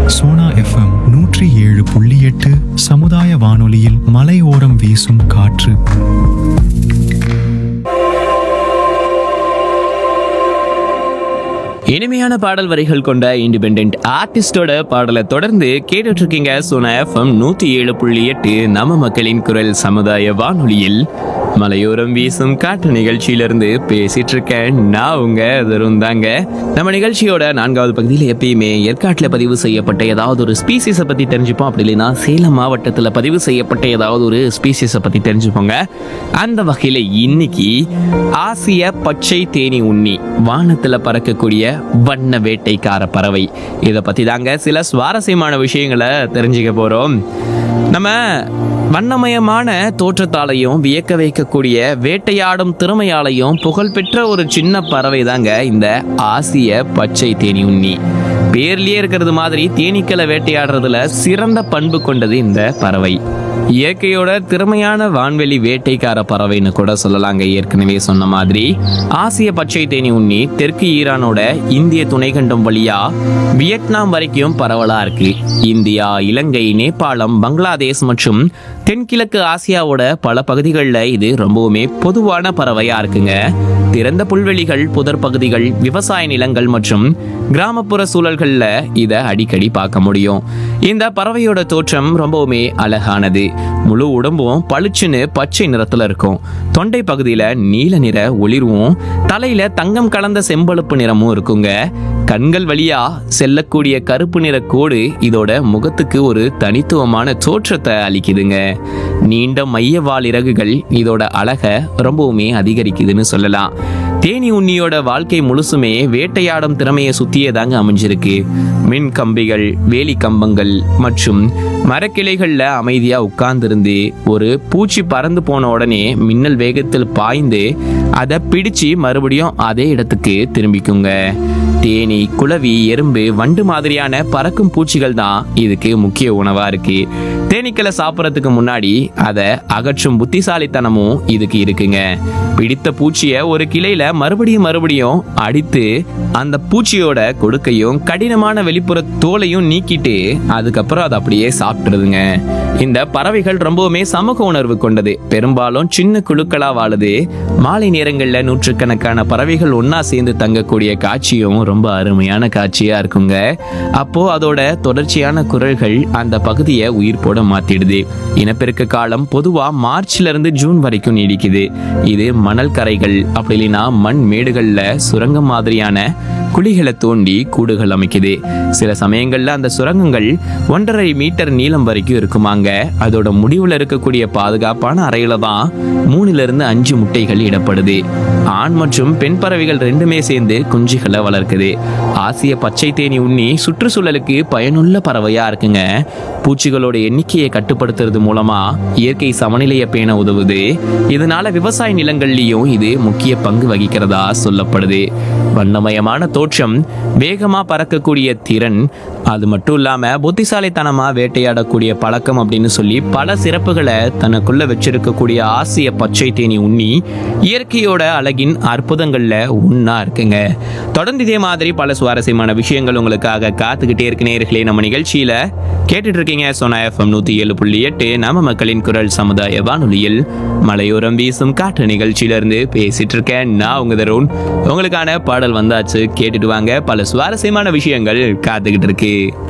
Sona FM நூற்றி ஏழு புள்ளி எட்டு சமுதாய வானொலியில் மலையோரம் வீசும் காற்று இனிமையான பாடல் வரிகள் கொண்ட இண்டிபெண்ட் ஆர்டிஸ்டோட பாடலை தொடர்ந்து கேட்டுட்டு இருக்கீங்க சோனா எஃப்எம் நூத்தி ஏழு புள்ளி எட்டு நம்ம மக்களின் குரல் சமுதாய வானொலியில் மலையோரம் வீசும் காட்டு நிகழ்ச்சியிலிருந்து பேசிட்டு இருக்கேன் நான் உங்க தருண் தாங்க நம்ம நிகழ்ச்சியோட நான்காவது பகுதியில் எப்பயுமே ஏற்காட்டில் பதிவு செய்யப்பட்ட ஏதாவது ஒரு ஸ்பீசிஸை பத்தி தெரிஞ்சுப்போம் அப்படி இல்லைன்னா சேலம் மாவட்டத்தில் பதிவு செய்யப்பட்ட ஏதாவது ஒரு ஸ்பீசிஸை பத்தி தெரிஞ்சுப்போங்க அந்த வகையில் இன்னைக்கு ஆசிய பச்சை தேனி உண்ணி வானத்துல பறக்கக்கூடிய வண்ண வேட்டைக்கார பறவை இதை பத்தி தாங்க சில சுவாரஸ்யமான விஷயங்களை தெரிஞ்சுக்க போறோம் நம்ம வண்ணமயமான தோற்றத்தாலையும் வியக்க வைக்கக்கூடிய வேட்டையாடும் திறமையாலையும் புகழ்பெற்ற ஒரு சின்ன பறவை தாங்க இந்த ஆசிய பச்சை தேனி உண்ணி பேர்லயே இருக்கிறது மாதிரி தேனீக்களை வேட்டையாடுறதுல சிறந்த பண்பு கொண்டது இந்த பறவை இயற்கையோட திறமையான வான்வெளி வேட்டைக்கார பறவைன்னு கூட சொல்லலாங்க ஏற்கனவே சொன்ன மாதிரி ஆசிய பச்சை தேனி உண்ணி தெற்கு ஈரானோட இந்திய துணைக்கண்டம் வழியா வியட்நாம் வரைக்கும் பரவலா இருக்கு இந்தியா இலங்கை நேபாளம் பங்களாதேஷ் மற்றும் தென்கிழக்கு ஆசியாவோட பல பகுதிகளில் இது ரொம்பவுமே பொதுவான பறவையா இருக்குங்க திறந்த புல்வெளிகள் புதர் பகுதிகள் விவசாய நிலங்கள் மற்றும் கிராமப்புற சூழல்கள்ல இதை அடிக்கடி பார்க்க முடியும் இந்த பறவையோட தோற்றம் ரொம்பவுமே அழகானது முழு உடம்பும் பளிச்சுன்னு பச்சை நிறத்துல இருக்கும் தொண்டை பகுதியில நீல நிற ஒளிர்வும் தலையில தங்கம் கலந்த செம்பழுப்பு நிறமும் இருக்குங்க கண்கள் வழியா செல்லக்கூடிய கருப்பு நிற கோடு இதோட முகத்துக்கு ஒரு தனித்துவமான தோற்றத்தை அளிக்குதுங்க நீண்ட மைய வால் இறகுகள் இதோட அழகை ரொம்பவுமே அதிகரிக்குதுன்னு சொல்லலாம் தேனி உண்ணியோட வாழ்க்கை முழுசுமே வேட்டையாடும் திறமையை சுத்தியே தாங்க அமைஞ்சிருக்கு மின் கம்பிகள் வேலி கம்பங்கள் மற்றும் மரக்கிளைகள்ல அமைதியா உட்கார்ந்திருந்து ஒரு பூச்சி பறந்து போன உடனே மின்னல் வேகத்தில் பாய்ந்து அதை பிடிச்சு மறுபடியும் அதே இடத்துக்கு திரும்பிக்குங்க தேனி குளவி எறும்பு வண்டு மாதிரியான பறக்கும் பூச்சிகள் தான் இதுக்கு முக்கிய உணவா இருக்கு தேனீக்களை சாப்பிட்றதுக்கு முன்னாடி அதை அகற்றும் புத்திசாலித்தனமும் இதுக்கு இருக்குங்க பிடித்த பூச்சியை ஒரு கிளையில மறுபடியும் மறுபடியும் அடித்து அந்த பூச்சியோட கொடுக்கையும் கடினமான வெளிப்புற தோலையும் நீக்கிட்டு அதுக்கப்புறம் அதை அப்படியே சாப்பிட்டுருதுங்க இந்த பறவைகள் ரொம்பவுமே சமூக உணர்வு கொண்டது பெரும்பாலும் சின்ன குழுக்களா வாழுது மாலை நேரங்களில் நூற்றுக்கணக்கான பறவைகள் ஒண்ணா சேர்ந்து தங்கக்கூடிய காட்சியும் ரொம்ப அருமையான காட்சியா இருக்குங்க அப்போ அதோட தொடர்ச்சியான குரல்கள் அந்த பகுதியை உயிர் போட மாத்திடுது இனப்பெருக்க காலம் பொதுவா மார்ச்ல இருந்து ஜூன் வரைக்கும் நீடிக்குது இது மணல் கரைகள் அப்படி இல்லைன்னா மண் மேடுகள்ல சுரங்கம் மாதிரியான குழிகளை தோண்டி கூடுகள் அமைக்குது சில சமயங்கள்ல அந்த சுரங்கங்கள் ஒன்றரை மீட்டர் நீளம் வரைக்கும் இருக்குமாங்க அதோட முடிவுல இருக்கக்கூடிய பாதுகாப்பான அறையில தான் மூணுல இருந்து அஞ்சு முட்டைகள் இடப்படுது ஆண் மற்றும் பெண் பறவைகள் ரெண்டுமே சேர்ந்து குஞ்சுகளை வளர்க்குது ஆசிய பச்சை தேனி உண்ணி சுற்றுச்சூழலுக்கு பயனுள்ள பறவையா இருக்குங்க பூச்சிகளோட எண்ணிக்கையை கட்டுப்படுத்துறது மூலமா இயற்கை சமநிலையை பேண உதவுது இதனால விவசாய நிலங்கள்லயும் இது முக்கிய பங்கு வகிக்கிறதா சொல்லப்படுது வண்ணமயமான தோற்றம் வேகமா பறக்கக்கூடிய திறன் அது மட்டும் இல்லாம புத்திசாலித்தனமா வேட்டையாடக்கூடிய பழக்கம் அப்படின்னு சொல்லி பல சிறப்புகளை தனக்குள்ள வச்சிருக்கக்கூடிய ஆசிய பச்சை தேனி உண்ணி இயற்கையோட அழகின் அற்புதங்கள்ல ஒண்ணா இருக்குங்க தொடர்ந்து இதே மாதிரி பல சுவாரஸ்யமான விஷயங்கள் உங்களுக்காக காத்துக்கிட்டே இருக்கு நேயர்களே நம்ம நிகழ்ச்சியில கேட்டுட்டு இருக்கீங்க சோனா எஃப்எம் நூத்தி ஏழு புள்ளி எட்டு நம்ம மக்களின் குரல் சமுதாய வானொலியில் மலையோரம் வீசும் காற்று நிகழ்ச்சியில இருந்து பேசிட்டு இருக்கேன் நான் உங்க தருண் உங்களுக்கான பாடல் வந்தாச்சு கேட்டுட்டு வாங்க பல சுவாரஸ்யமான விஷயங்கள் காத்துக்கிட்டு இருக்கு